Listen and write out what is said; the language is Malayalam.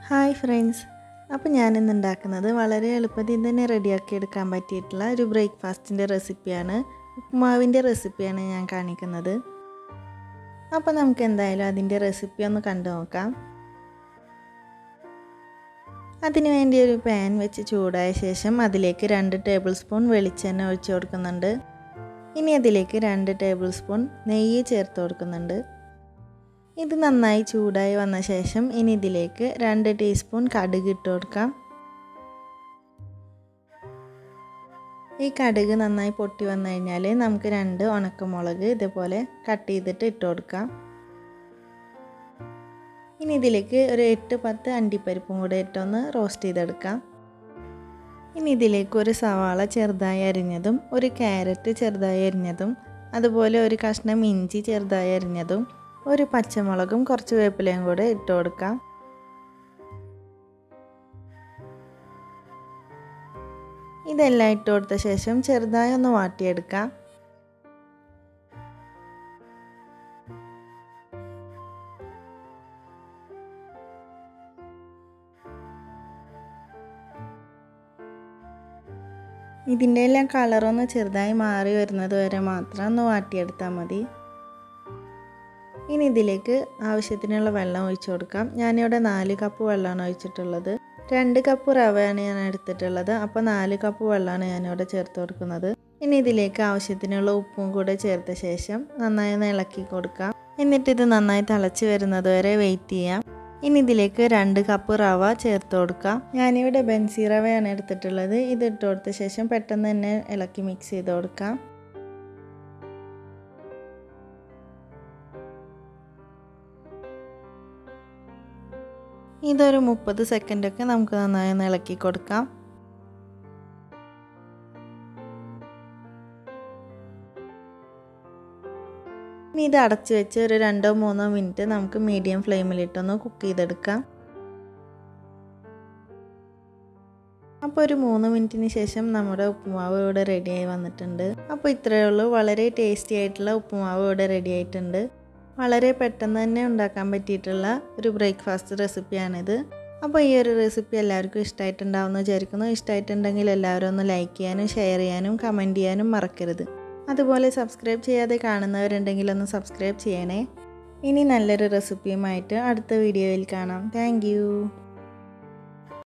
ഹായ് ഫ്രണ്ട്സ് അപ്പോൾ ഞാനിന്ന് ഉണ്ടാക്കുന്നത് വളരെ എളുപ്പത്തിൽ തന്നെ റെഡിയാക്കി എടുക്കാൻ പറ്റിയിട്ടുള്ള ഒരു ബ്രേക്ക്ഫാസ്റ്റിൻ്റെ റെസിപ്പിയാണ് ഉപ്മാവിൻ്റെ റെസിപ്പിയാണ് ഞാൻ കാണിക്കുന്നത് അപ്പോൾ നമുക്ക് എന്തായാലും അതിൻ്റെ റെസിപ്പി ഒന്ന് കണ്ടു നോക്കാം അതിനു വേണ്ടി ഒരു പാൻ വെച്ച് ചൂടായ ശേഷം അതിലേക്ക് രണ്ട് ടേബിൾ സ്പൂൺ വെളിച്ചെണ്ണ ഒഴിച്ചു കൊടുക്കുന്നുണ്ട് ഇനി അതിലേക്ക് രണ്ട് ടേബിൾ സ്പൂൺ നെയ്യ് ചേർത്ത് കൊടുക്കുന്നുണ്ട് ഇത് നന്നായി ചൂടായി വന്ന ശേഷം ഇനി ഇതിലേക്ക് രണ്ട് ടീസ്പൂൺ കടുക് ഇട്ട് കൊടുക്കാം ഈ കടുക് നന്നായി പൊട്ടി വന്നു കഴിഞ്ഞാൽ നമുക്ക് രണ്ട് ഉണക്കമുളക് ഇതേപോലെ കട്ട് ചെയ്തിട്ട് ഇട്ട് കൊടുക്കാം ഇനി ഇതിലേക്ക് ഒരു എട്ട് പത്ത് അണ്ടിപ്പരിപ്പും കൂടെ ഇട്ടൊന്ന് റോസ്റ്റ് ചെയ്തെടുക്കാം ഇനി ഇതിലേക്ക് ഒരു സവാള ചെറുതായി അരിഞ്ഞതും ഒരു ക്യാരറ്റ് ചെറുതായി അരിഞ്ഞതും അതുപോലെ ഒരു കഷ്ണം ഇഞ്ചി ചെറുതായി അരിഞ്ഞതും ഒരു പച്ചമുളകും കുറച്ച് വേപ്പിലയും കൂടെ ഇട്ട് കൊടുക്കാം ഇതെല്ലാം ഇട്ട് കൊടുത്ത ശേഷം ചെറുതായി ഒന്ന് വാട്ടിയെടുക്കാം ഇതിൻ്റെ എല്ലാം കളറൊന്ന് ചെറുതായി മാറി വരുന്നത് വരെ മാത്രം ഒന്ന് വാട്ടിയെടുത്താൽ മതി ഇനി ഇതിലേക്ക് ആവശ്യത്തിനുള്ള വെള്ളം ഒഴിച്ചു കൊടുക്കാം ഞാനിവിടെ നാല് കപ്പ് വെള്ളമാണ് ഒഴിച്ചിട്ടുള്ളത് രണ്ട് കപ്പ് റവയാണ് ഞാൻ എടുത്തിട്ടുള്ളത് അപ്പോൾ നാല് കപ്പ് വെള്ളമാണ് ഞാനിവിടെ ചേർത്ത് കൊടുക്കുന്നത് ഇനി ഇതിലേക്ക് ആവശ്യത്തിനുള്ള ഉപ്പും കൂടെ ചേർത്ത ശേഷം നന്നായി ഒന്ന് ഇളക്കി കൊടുക്കാം എന്നിട്ട് ഇത് നന്നായി തിളച്ച് വരുന്നത് വരെ വെയിറ്റ് ചെയ്യാം ഇനി ഇതിലേക്ക് രണ്ട് കപ്പ് റവ ചേർത്ത് കൊടുക്കാം ഞാനിവിടെ ബെൻസി റവയാണ് എടുത്തിട്ടുള്ളത് ഇത് ഇട്ട് കൊടുത്ത ശേഷം പെട്ടെന്ന് തന്നെ ഇളക്കി മിക്സ് ചെയ്ത് കൊടുക്കാം ഇതൊരു മുപ്പത് സെക്കൻഡൊക്കെ നമുക്ക് നന്നായി ഒന്ന് ഇളക്കി കൊടുക്കാം ഇനി ഇത് അടച്ച് വെച്ച് ഒരു രണ്ടോ മൂന്നോ മിനിറ്റ് നമുക്ക് മീഡിയം ഫ്ലെയിമിലിട്ടൊന്ന് കുക്ക് ചെയ്തെടുക്കാം അപ്പോൾ ഒരു മൂന്ന് മിനിറ്റിന് ശേഷം നമ്മുടെ ഉപ്പുമാവ് ഇവിടെ റെഡിയായി വന്നിട്ടുണ്ട് അപ്പോൾ ഇത്രയേ ഉള്ളൂ വളരെ ടേസ്റ്റി ആയിട്ടുള്ള ഉപ്പുമാവ് ഇവിടെ റെഡി ആയിട്ടുണ്ട് വളരെ പെട്ടെന്ന് തന്നെ ഉണ്ടാക്കാൻ പറ്റിയിട്ടുള്ള ഒരു ബ്രേക്ക്ഫാസ്റ്റ് റെസിപ്പിയാണിത് അപ്പോൾ ഈ ഒരു റെസിപ്പി എല്ലാവർക്കും ഇഷ്ടമായിട്ടുണ്ടാവുമെന്ന് വിചാരിക്കുന്നു ഇഷ്ടമായിട്ടുണ്ടെങ്കിൽ എല്ലാവരും ഒന്ന് ലൈക്ക് ചെയ്യാനും ഷെയർ ചെയ്യാനും കമൻറ്റ് ചെയ്യാനും മറക്കരുത് അതുപോലെ സബ്സ്ക്രൈബ് ചെയ്യാതെ കാണുന്നവരുണ്ടെങ്കിൽ ഒന്ന് സബ്സ്ക്രൈബ് ചെയ്യണേ ഇനി നല്ലൊരു റെസിപ്പിയുമായിട്ട് അടുത്ത വീഡിയോയിൽ കാണാം താങ്ക്